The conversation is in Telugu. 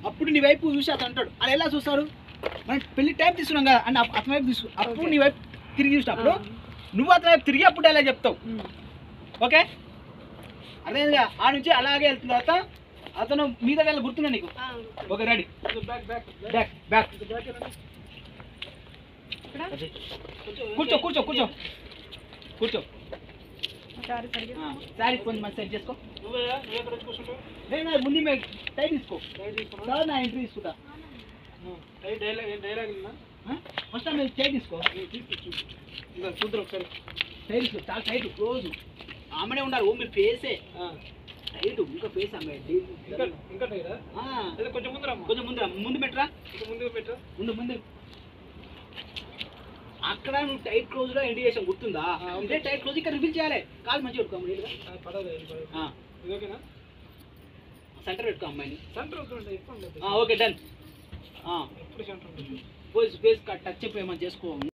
అప్పుడు నీ వైపు చూసి అతను అంటాడు అది ఎలా చూస్తారు మనం పెళ్లి టైం తీసుకున్నాం కదా అని అతని వైపు తీసు అప్పుడు నీ వైపు తిరిగి చూసినప్పుడు నువ్వు అతని వైపు తిరిగి అప్పుడు ఎలా చెప్తావు ఓకే అదేవిధంగా ఆ నుంచి అలాగే వెళ్తున్న తర్వాత అతను మీద వెళ్ళ గుర్తున్నా నీకు okay ready back back back back ఇక్కడ కూర్చో కూర్చో కూర్చో కూర్చో సారీ సరిగ్గా ఆ, శారీ కొంచెం మంచి సెట్ చేసుకో నువ్వే నువ్వు ఎక్కడ వచ్చి కూర్చుంటావు లేదు, లేదు, ముందు మీ టైం తీసుకో డైరీ తీసుకున్నా తర్వాత నా ఎంట్రీ తీసుకుంటా డైరీ డైలాగ్ డైలాగ్ ఉందా ఫస్ట్ మీరు టైం తీసుకో ఇంకా చూద్దరు ఒకసారి టైం తీసుకో చాలా టైట్ క్లోజ్ ఆమెనే ఉండాలి ఓ మీరు ఫేసే ఆ, టైట్ ఇంకా ఫేస్ ఆమె ఇంకా ఇంకా డైరా ఆ, అదే కొంచెం ముందు రమ్మ కొంచెం ముందు రా, ముందు పెట్టరా కొంచెం ముందుకు పెట్టు ముందు ముందు అక్కడ నువ్వు టైట్ క్లోజ్ లో ఎండ్ చేసాం గుర్తుందా ఆ, ఓకే. ఇదే టైట్ క్లోజ్ ఇక్కడ రివీల్ చేయాలి కాలు మంచిగా పెట్టుకో నీట్గా. ఆ, పడదు ఇది పడదు ఆ ఇది ఓకేనా సెంటర్ పెట్టుకో అమ్మాయిని సెంటర్ వస్తుంటే ఎక్కువ ఉండదు ఆ, ఓకే డన్ ఎప్పుడు సెంటర్ ఉంటుంది ఫేస్ ఫేస్ టచ్ ఏమైనా చేసుకో